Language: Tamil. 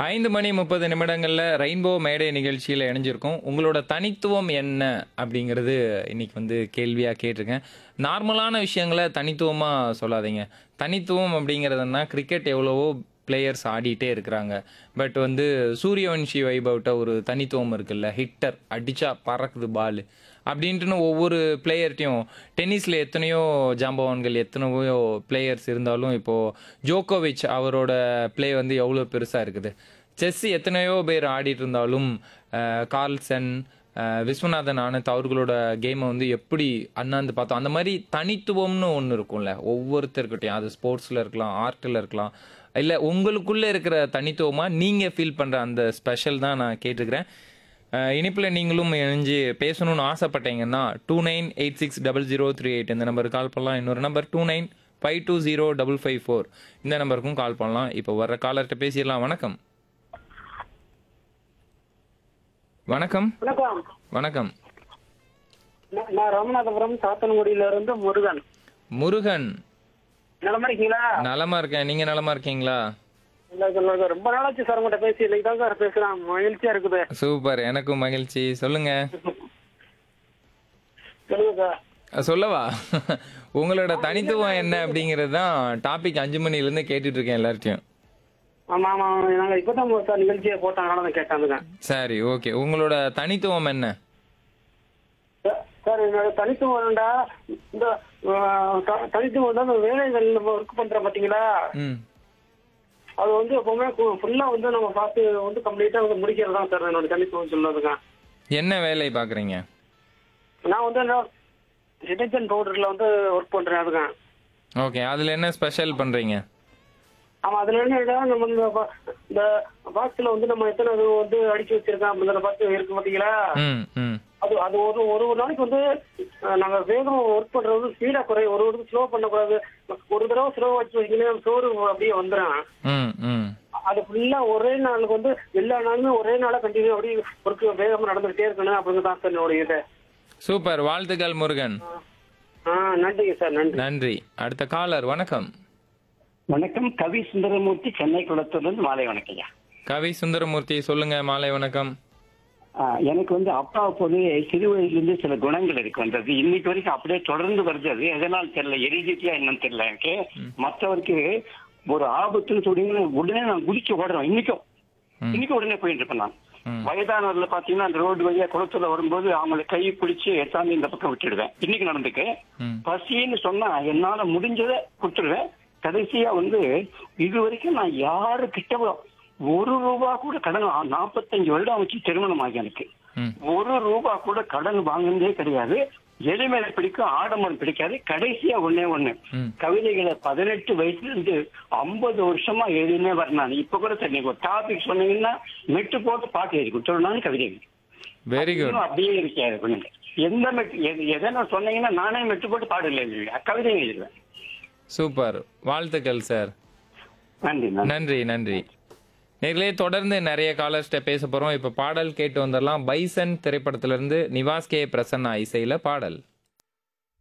ஐந்து மணி முப்பது நிமிடங்கள்ல ரெயின்போ மேடை நிகழ்ச்சியில் இணைஞ்சிருக்கோம் உங்களோட தனித்துவம் என்ன அப்படிங்கிறது இன்னைக்கு வந்து கேள்வியா கேட்டிருக்கேன் நார்மலான விஷயங்களை தனித்துவமா சொல்லாதீங்க தனித்துவம் அப்படிங்கிறதுனா கிரிக்கெட் எவ்வளவோ பிளேயர்ஸ் ஆடிட்டே இருக்கிறாங்க பட் வந்து சூரியவன்ஷி வைபவ்ட்ட ஒரு தனித்துவம் இருக்குல்ல ஹிட்டர் அடிச்சா பறக்குது பால் அப்படின்ட்டுன்னு ஒவ்வொரு பிளேயர்ட்டையும் டென்னிஸில் எத்தனையோ ஜாம்பவான்கள் எத்தனையோ பிளேயர்ஸ் இருந்தாலும் இப்போது ஜோகோவிச் அவரோட ப்ளே வந்து எவ்வளோ பெருசாக இருக்குது செஸ் எத்தனையோ பேர் ஆடிட்டு இருந்தாலும் அஹ், கார்ல்சன் அஹ், விஸ்வநாதன் ஆனந்த் அவர்களோட கேமை வந்து எப்படி அண்ணாந்து பார்த்தோம் அந்த மாதிரி தனித்துவம்னு ஒன்று இருக்கும்ல ஒவ்வொருத்தர்கிட்டையும் அது ஸ்போர்ட்ஸில் இருக்கலாம் ஆர்ட்டில் இருக்கலாம் இல்லை உங்களுக்குள்ளே இருக்கிற தனித்துவமாக நீங்கள் ஃபீல் பண்ணுற அந்த ஸ்பெஷல் தான் நான் கேட்டுக்கிறேன் இனிப்பில் நீங்களும் இணைஞ்சு பேசணும்னு ஆசைப்பட்டீங்கன்னா two nine eight six double zero three eight இந்த நம்பருக்கு கால் பண்ணலாம் இன்னொரு number two nine five two zero double five four இந்த நம்பருக்கும் கால் பண்ணலாம் இப்போ வர்ற காலர்கிட்ட பேசிடலாம் வணக்கம் வணக்கம் வணக்கம் வணக்கம் நான் நான் ராமநாதபுரம் சாத்தன்குடியில இருந்து முருகன் முருகன் நலமா இருக்கீங்களா நலமா இருக்கேன் நீங்க நலமா இருக்கீங்களா இல்ல, இல்ல, இல்ல, ரொம்ப நாளாச்சு சார் உங்கள்கிட்ட பேசி இன்னைக்கு தான் சார் பேசுறேன் மகிழ்ச்சியா இருக்குது சூப்பர் எனக்கும் மகிழ்ச்சி சொல்லுங்க சொல்லுங்க சார் அஹ் சொல்லவா உங்களோட தனித்துவம் என்ன அப்படிங்கிறது தான் டாபிக் அஞ்சு மணிலேருந்து கேட்டுட்டு இருக்கேன் எல்லார்ட்டையும் ஆமா ஆமா நாங்க இப்பதான் சார் நிகழ்ச்சியை போட்டாங்க நான் கேட்டாங்க சரி ஓகே உங்களோட தனித்துவம் என்ன சார் என்னோட தனித்துவம் என்னடா இந்த ஆஹ், த- தனித்துவம் வந்து அந்த வேலைகள் நம்ம ஒர்க் பண்றோம் பாத்தீங்களா ம் அது வந்து எப்பவுமே ஃபுல்லா வந்து நம்ம பார்த்து வந்து கம்ப்ளீட்டா வந்து முடிக்கிறது தான் சார் என்னோட தனித்துவம் சொல்லுறதுங்க என்ன வேலை பார்க்குறீங்க நான் வந்து டிடர்ஜென்ட் பவுடர்ல வந்து ஒர்க் பண்றேன் அதுங்க ஓகே அதில் என்ன ஸ்பெஷல் பண்ணுறீங்க ஆமா அதுல என்ன நம்ம இந்த பா- இந்த பாக்ஸ்ல வந்து நம்ம எத்தனை இது வந்து அடிச்சு வச்சிருக்கோம் அப்படிங்கிற பார்த்து இருக்கு பாத்தீங்களா ம் ம் அது அது ஒரு ஒரு ஒரு நாளைக்கு வந்து அஹ், நாங்க வேகமா ஒர்க் பண்றது ஸ்பீடா குறை ஒரு ஒரு ஸ்லோ பண்ணக்கூடாது ஒரு தடவை ஸ்லோ வச்சு வைக்கணும் சோறு அப்படியே வந்துடும் ம் ம் அது ஃபுல்லா ஒரே நாளுக்கு வந்து எல்லா நாளுமே ஒரே நாளா கண்டினியூ அப்படியே ஒர்க் வேகமா நடந்துகிட்டே இருக்கணும் அப்படிங்கிறது தான் சார் என்னுடைய இது சூப்பர் வாழ்த்துக்கள் முருகன் ஆ நன்றிங்க சார் நன்றி நன்றி அடுத்த காலர் வணக்கம் வணக்கம் கவி சுந்தரமூர்த்தி சென்னை குளத்தூர்லேருந்து மாலை வணக்கம்யா கவி சுந்தரமூர்த்தி சொல்லுங்க மாலை வணக்கம் ஆ, எனக்கு வந்து அப்பா போது சிறு வயதிலிருந்து சில குணங்கள் இருக்கு வந்தது இன்னைக்கு வரைக்கும் அப்படியே தொடர்ந்து வருது அது எதனால் தெரியல எரிஜிட்டியா என்னன்னு தெரியல எனக்கு மற்றவருக்கு ஒரு ஆபத்துன்னு சொன்னீங்கன்னா உடனே நான் குதிச்சு ஓடுறேன் இன்னைக்கும் ம். இன்னைக்கும் உடனே போயிட்டு இருப்பேன் நான் ம். வயதானவர்ல பாத்தீங்கன்னா அந்த ரோடு வழியா குளத்துல வரும்போது அவங்களை கை பிடிச்சு எத்தாந்து இந்த பக்கம் விட்டுடுவேன் இன்னைக்கு நடந்துக்கு ம் பசின்னு சொன்னா என்னால முடிஞ்சதை கொடுத்துருவேன் கடைசியா வந்து இது வரைக்கும் நான் யாரு கிட்ட ஒரு ரூபா கூட கடன் நாற்பத்தஞ்சு வருடம் ஆச்சு திருமணம் ஆகி எனக்கு ம் ஒரு ரூபா கூட கடன் வாங்கினதே கிடையாது எளிமையில பிடிக்கும் ஆடம்பரம் பிடிக்காது கடைசியா ஒண்ணே ஒண்ணு ம் கவிதைகளை பதினெட்டு வயசுல இருந்து ஐம்பது வருஷமா எழுதினே வரேன் நான் இப்ப கூட சரி நீங்க ஒரு டாபிக் சொன்னீங்கன்னா மெட்டு போட்டு பாட்டு எழுதி கொடுத்துருனாலும் கவிதைகள் வெரி குட் இன்னும் அப்படியே இருக்காது பண்ணுங்க எந்த மெட்டு எது- எதை நான் சொன்னீங்கன்னா நானே மெட்டு போட்டு பாடல எழுதுவேன் கவிதை எழுதுவேன் சூப்பர் வாழ்த்துக்கள் சார் நன்றி நன்றி நன்றி நன்றி நேர்களே தொடர்ந்து நிறைய காலர்ஸ்ட பேச போறோம் இப்ப பாடல் கேட்டு வந்துடலாம் பைசன் திரைப்படத்திலிருந்து நிவாஸ் கே பிரசன்னா இசையில பாடல்